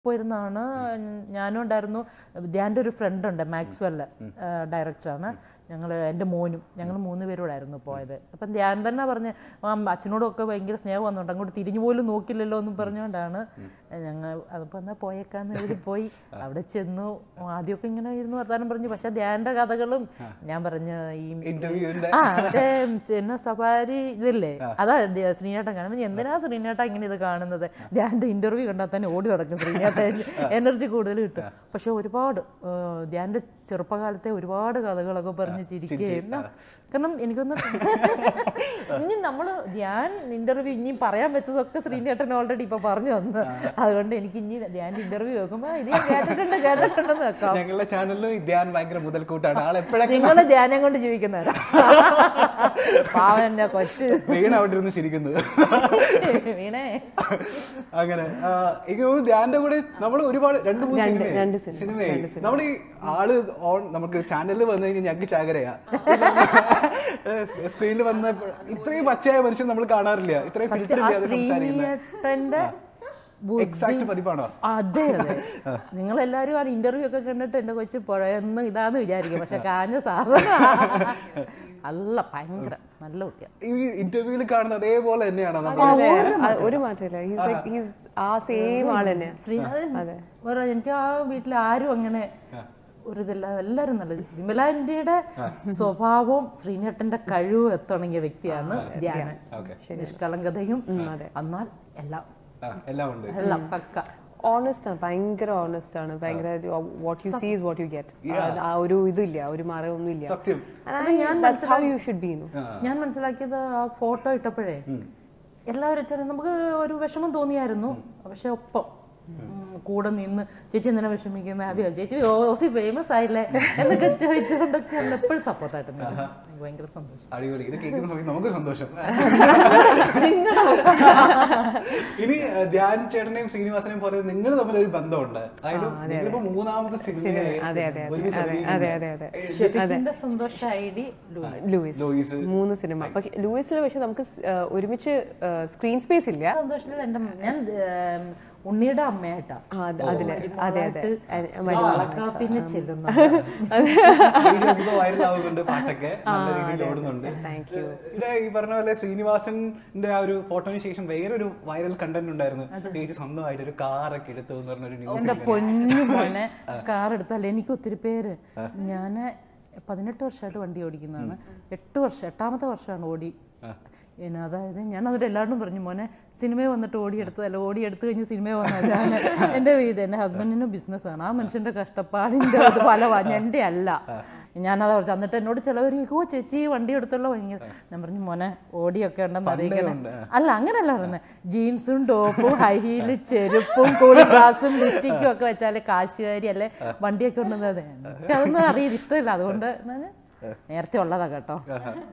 പോയിരുന്നാണ് ഞാനും ഉണ്ടായിരുന്നു ധ്യാൻ്റെ ഒരു ഫ്രണ്ട് ഉണ്ട് മാക്സ്വെല് ഡയറക്ടറാണ് ഞങ്ങൾ എൻ്റെ മോനും ഞങ്ങൾ മൂന്ന് പേരോടായിരുന്നു പോയത് അപ്പം ധ്യാൻ തന്നെ പറഞ്ഞ് "മാം, അച്ഛനോടും ഒക്കെ ഭയങ്കര സ്നേഹം വന്നുണ്ട് അങ്ങോട്ട് തിരിഞ്ഞു പോലും നോക്കില്ലല്ലോ എന്ന് പറഞ്ഞുകൊണ്ടാണ് ഞങ്ങൾ അതിപ്പോൾ എന്നാൽ പോയേക്കാന്ന് എഴുതി പോയി അവിടെ ചെന്നു ആദ്യമൊക്കെ ഇങ്ങനെ ഇരുന്ന് വർത്താനം പറഞ്ഞു പക്ഷെ ധ്യാൻ്റെ കഥകളും ഞാൻ പറഞ്ഞു ഈ ഇന്റർവ്യൂവിന്റെ ആ മറ്റേ ചെന്ന സഫാരി ഇതില്ലേ അതാ ദേ- ശ്രീനേട്ടൻ കാണുമ്പോൾ എന്തിനാ ശ്രീനേട്ടൻ ഇങ്ങനെ ഇത് കാണുന്നത് ധ്യാന്റെ ഇന്റർവ്യൂ കണ്ടാൽ തന്നെ ഓടി നടക്കും ശ്രീനേട്ടൻ എനർജി കൂടുതൽ കിട്ടും പക്ഷെ ഒരുപാട് ആ, ധ്യാന്റെ ചെറുപ്പകാലത്തെ ഒരുപാട് കഥകളൊക്കെ പറഞ്ഞ് ചിരിക്കുകയും ആ, കാരണം എനിക്കൊന്ന് ഇനി നമ്മള് ധ്യാൻ ഇന്റർവ്യൂ ഇനിയും പറയാൻ വെച്ചതൊക്കെ ശ്രീനേട്ടൻ ഓൾറെഡി ഇപ്പൊ പറഞ്ഞു വന്നു അതുകൊണ്ട് എനിക്ക് ഇനി ധ്യാൻ ഇന്റർവ്യൂ വെക്കുമ്പോ ഇത് ഞാൻ കേട്ടിട്ടുണ്ട് കേട്ടിട്ടുണ്ടെന്ന് വെക്കാം ഞങ്ങളുടെ ചാനലിൽ ധ്യാൻ ഭയങ്കര മുതൽക്കൂട്ടാണ് ആൾ എപ്പോഴൊക്കെ നിങ്ങള് ധ്യാനം കൊണ്ട് ജീവിക്കുന്നവരാ പാവൻ എന്റെ കൊച്ച് വീണ് അവിടെ ഇരുന്ന് ചിരിക്കുന്നത് വീണേ അങ്ങനെ ആ, എനിക്ക് തോന്നുന്നു ധ്യാന്റെ കൂടെ നമ്മൾ ഒരുപാട് രണ്ട് മൂന്ന് രണ്ട് സിനിമ രണ്ട് സിനിമ, സിനിമയായി നമ്മൾ ഈ ആള് ഓൺ നമുക്ക് ചാനലിൽ വന്നു കഴിഞ്ഞാൽ ഞങ്ങൾക്ക് ചാകരയാ സ്ക്രീനിൽ വന്ന ഇത്രയും പച്ചയായ മനുഷ്യൻ നമ്മൾ കാണാറില്ല ഇത്രയും ഫിൽറ്റർ ആ ഇല്ലാതെ സംസാരിക്കുന്ന ശ്രീനിയേട്ടന്റെ ബുദ്ധി എക്സാക്ട് പതിപ്പാണോ അതെ അതെ നിങ്ങൾ എല്ലാരും ആ ഇന്റർവ്യൂ ഒക്കെ കണ്ടിട്ട് എന്റെ കൊച്ചു പുഴയെന്ന് ഇതാന്ന് വിചാരിക്കും പക്ഷെ കാഞ്ഞ സാധനം അല്ല ഭയങ്കര നല്ല കുട്ടിയാണ് ഈ ഇന്റർവ്യൂവിൽ കാണുന്ന അതേപോലെ തന്നെയാണോ നമ്മൾ അതെ, അ- ഒരു മാറ്റമില്ല ഹീസ് ലൈക്ക് ഹീസ് ആ സെയിം ആൾ തന്നെ ശ്രീനാഥൻ വേറെ എനിക്ക് ആ വീട്ടിൽ ആരും അങ്ങനെ ഒരു ഇതില്ല എല്ലാരും നല്ല വിമലാന്റിയുടെ സ്വഭാവവും ശ്രീനേട്ടന്റെ കഴിവും എത്തണങ്ങിയ വ്യക്തിയാണ് ധ്യാനൻ നിഷ്കളങ്കതയും എന്നാൽ എല്ലാം എല്ലാം ഉണ്ട് എല്ലാം പക്ക ഓണസ്റ്റ് ആണ് ഭയങ്കര ഓണസ്റ്റ് ആണ് ഭയങ്കര what you see is what you get ആ ഒരു ഇതില്ല ഒരു മറയൊന്നും ഇല്ല സത്യം ഹൗ യു ഷുഡ് ബി ഞാൻ മനസ്സിലാക്കിയത് ആ ഫോട്ടോ ഇട്ടപ്പോഴേ എല്ലാവരും വെച്ചാൽ നമുക്ക് ഒരു വിഷമം തോന്നിയായിരുന്നു പക്ഷെ ഒപ്പം ഉം, കൂടെ നിന്ന് ചേച്ചി എന്തിനാ വിഷമിക്കുന്ന അതെയോ ചേച്ചി ഓസി ഫേമസ് ആയില്ലേ എന്നൊക്കെ ചോദിച്ചുകൊണ്ടൊക്കെ എപ്പോഴും സപ്പോർട്ടായിട്ട് നിൽക്കും. എനിക്ക് ഭയങ്കര സന്തോഷം അടിപൊളി ഇത് കേൾക്കുന്ന സമയത്ത് നമുക്ക് സന്തോഷം ഇനി ഏഹ്, ധ്യാൻ ചേട്ടനെയും ശ്രീനിവാസനെയും പോലെ നിങ്ങൾ തമ്മിൽ ഒരു ബന്ധമുണ്ട് അതായത് നിങ്ങളിപ്പോ മൂന്നാമത്തെ സിനിമയായി അതെ, അതെ, അതെ, ഒരുമിച്ച് അതെ, അഭിനയിക്കുന്നത്. അതെ, അതെ, അതെ. ഏഹ്, ഷെഫിക്കിന്റെ സന്തോഷ ഐ ഡി ലൂയിസ് ലൂയിസ്. മൂന്ന് സിനിമ പക്ഷെ ലൂയിസിൽ പക്ഷെ നമുക്ക് സ്- ആ, ഒരുമിച്ച് സ്ക്രീൻ സ്പേസ് ഇല്ല സന്തോഷത്തിൽ എന്റെ ഞാൻ ഏം, ഉണ്ണിയുടെ അമ്മയായിട്ടാ ആ, അത് അതില് അതെ അതെ വളക്കാപ്പിന് ചെല്ലുന്ന വീഡിയോ ഇപ്പൊ viral ആവുന്നുണ്ട് പാട്ടൊക്കെ നല്ല രീതിയിൽ ഓടുന്നുണ്ട് താങ്ക് യു ഇവിടെ ഈ പറഞ്ഞ പോലെ ശ്രീനിവാസന്റെ ആ ഒരു ഫോട്ടോന് ശേഷം വേറൊരു വൈറൽ കണ്ടന്റ് ഉണ്ടായിരുന്നു ചേച്ചി സ്വന്തമായിട്ട് ഒരു കാറൊക്കെ എടുത്തു എന്ന് പറഞ്ഞൊരു എന്റെ ന്യൂസ് പൊന്നു മോനെ കാർ എടുത്താൽ എനിക്ക് ഒത്തിരി പേര് ഞാൻ പതിനെട്ട് വർഷമായിട്ട് വണ്ടി ഓടിക്കുന്നതാണ് എട്ട് വർഷം എട്ടാമത്തെ വർഷമാണ് ഓടി പിന്നെ അതായത് ഞാൻ അതിൽ എല്ലാവരും പറഞ്ഞു മോനെ സിനിമയിൽ വന്നിട്ട് ഓടിയെടുത്തതല്ല ഓടിയെടുത്ത് കഴിഞ്ഞ് സിനിമയിൽ വന്നതാണ് എൻ്റെ വീട് എൻ്റെ ഹസ്ബൻഡിന് ബിസിനസ്സാണ് ആ മനുഷ്യൻ്റെ കഷ്ടപ്പാടിൻ്റെ അത് ഫലമാണ് എൻ്റെ അല്ല ഞാനത് ഓർത്ത് എന്നിട്ട് എന്നോട് ചിലവർ ഓ ചേച്ചി ഈ വണ്ടി എടുത്തുള്ള ഭയങ്കര ഞാൻ പറഞ്ഞു മോനെ ഓടിയൊക്കെ ഉണ്ടെന്ന് അറിയിക്കണം ഉണ്ട്. അല്ല അങ്ങനല്ല പറയുന്നത് ജീൻസും ടോപ്പും ഹൈ ഹീല് ചെരുപ്പും കൂളി ഗ്ലാസും ലിപ്റ്റിക്കും ഒക്കെ വെച്ചാല് കാശുകാരി അല്ലെ വണ്ടിയൊക്കെ ഉണ്ടെന്നത് എനിക്ക് അതൊന്നും അറിയില്ല ഇഷ്ടമില്ല അതുകൊണ്ട് ഞാന് നേരത്തെ ഉള്ളതാ കേട്ടോ